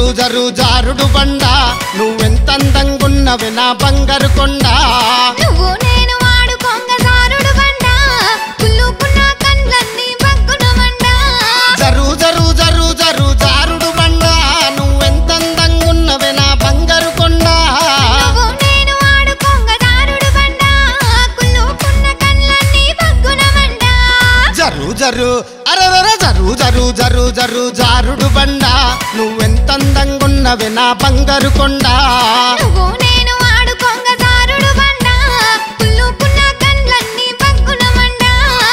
జరు జారుడు బండ నువ్వెంత అందంగున్నవే నా బంగారు కొండ నువ్వు నేను వాడు కొంగ జారుడు బండ కుళ్ళుకున్న కండ్లన్నీ బగ్గున మండ జరు జరు జరు జరు జారుడు బండ నువ్వెంత అందంగున్నవే నా బంగారు కొండ నువ్వు నేను వాడు కొంగ జారుడు బండ కుళ్ళుకున్న కండ్లన్నీ బగ్గున మండ జరు జరు అరవర జరు జరు జరు జరు జారుడు బండ నువ్వెంత అందంగున్నవే నా బంగారు కొండ నువ్వు నేను వాడు కొంగ జారుడు బండ కుళ్ళుకున్న కండ్లన్నీ బగ్గున మండ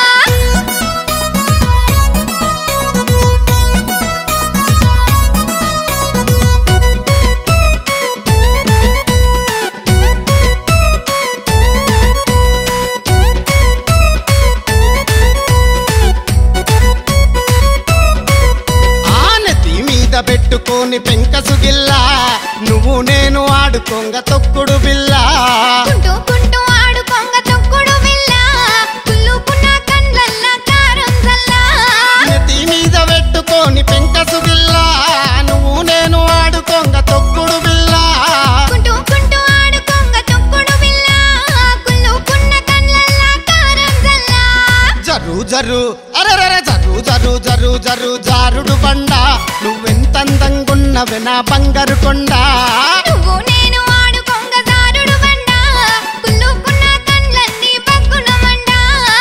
ఆనతి మీద పెట్టుకొని పెంకసు గిల్లా నువ్వు నేను ఆడుకోంగ తొక్కుడు బిల్లా కుంటూ కుంటూ ఆడు కొంగ తొక్కుడు బిల్ల కుళ్ళుకున్న కండ్లల్ల కారం జల్లా నెత్తి మీద పెట్టుకొని పెంకసు బిల్లా నువ్వు నేను ఆడుకోంగ తొక్కుడు బిల్లా కుంటూ కుంటూ ఆడు కొంగ తొక్కుడు బిల్ల కుళ్ళుకున్న కండ్లల్ల కారం జల్లా జరు జరు అరరర జరు జరు జరు జరు జారుడు బండ నువ్వెంత అందంగున్నవే నా బంగారు కొండ నువ్వు నేను ఆడు కొంగ జారుడు బండ కుళ్ళుకున్న కండ్లన్నీ బగ్గున మండ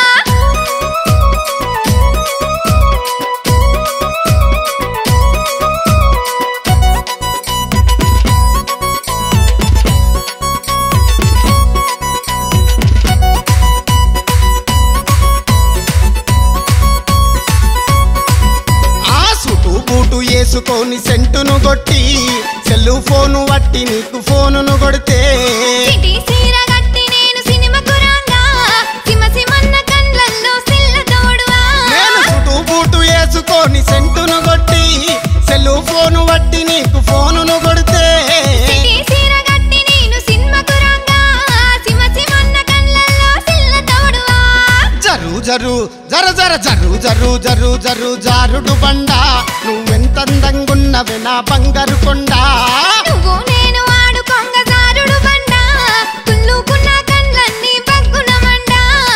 ఆ సుటు బూటు వేసుకొని సెంటును కొట్టి సెల్లు ఫోను వట్టి నీకు ఫోనును కొడితే సిటీ సీర గట్టి నేను సినిమాకు రాంగా సిమ సిమన్న కండ్లల్లో సిల్ల తోడువా నేను సుటు బూటు వేసుకొని సెంటును కొట్టి సెల్లు ఫోను వట్టి నీకు ఫోనును కొడితే సిటీ సీర గట్టి నేను సినిమాకు రాంగా సిమ సిమన్న కండ్లల్లో సిల్ల తోడువా జరు జరు జర జర జరు జరు జరు జరు జారుడు బండ నువ్వెంత అందంగున్నవే నా బంగారు కొండ నువ్వు నేను ఆడు కొంగ జారుడు బండ కుళ్ళుకున్న కండ్లన్నీ బగ్గున మండ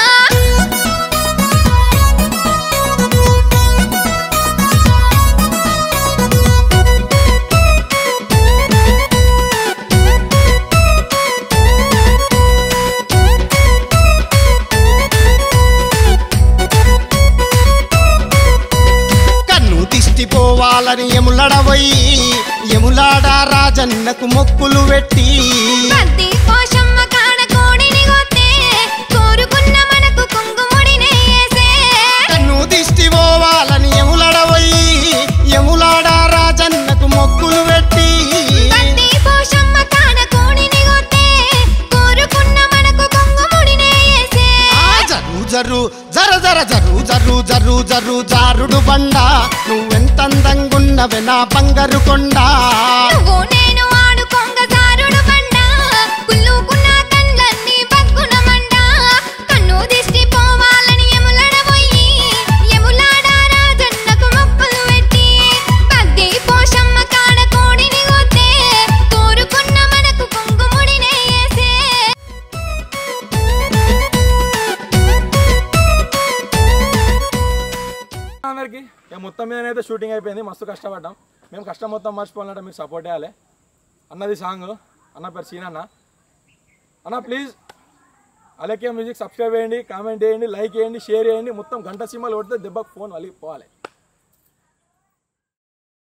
కన్ను దిష్టిపోవాలని ఎములడవయి ఎములాడ రాజన్నకు మొక్కులు పెట్టి పత్తి పోషమ్మ కాడ కోడిని కొత్తే కోరుకున్న మనకు కుంగుముడినే ఏసే కన్ను దిష్టిపోవాలని ఎములడవయి ఎములాడ రాజన్నకు మొక్కులు పెట్టి పత్తి పోషమ్మ కాడ కోడిని కొత్తే కోరుకున్న మనకు కుంగుముడినే ఏసే ఆ జరు జరు జర జర జరు జరు జరు జరు జారుడు బండ నువ్వెంత అందంగున్నవే నా బంగారు కొండ నువ్వు నేను ఆడు కొంగ జారుడు బండ కుళ్ళుకున్న కండ్లన్నీ బగ్గున మండ కన్ను దిష్టి పోవాలని ఎములడబోయి ఎములాడ రాజన్నకు మొక్కులు పెట్టి పద్ది పోషమ్మ కాడ కోడిని కొత్తే కోరుకున్న మనకు కుంగుముడినే ఏసే అందరికి ఇక మొత్తం మీద అయితే షూటింగ్ అయిపోయింది మస్తు కష్టపడ్డాం మేము కష్టం మొత్తం మర్చిపోవాలంటే మీరు సపోర్ట్ చేయాలి అన్నది సాంగ్ అన్న పేరు సీన్ అన్న అన్న ప్లీజ్ అలకే మ్యూజిక్ సబ్స్క్రైబ్ చేయండి కామెంట్ చేయండి లైక్ చేయండి షేర్ చేయండి మొత్తం గంట సినిమాలు కొడితే దెబ్బకు ఫోన్ వలిగిపోవాలి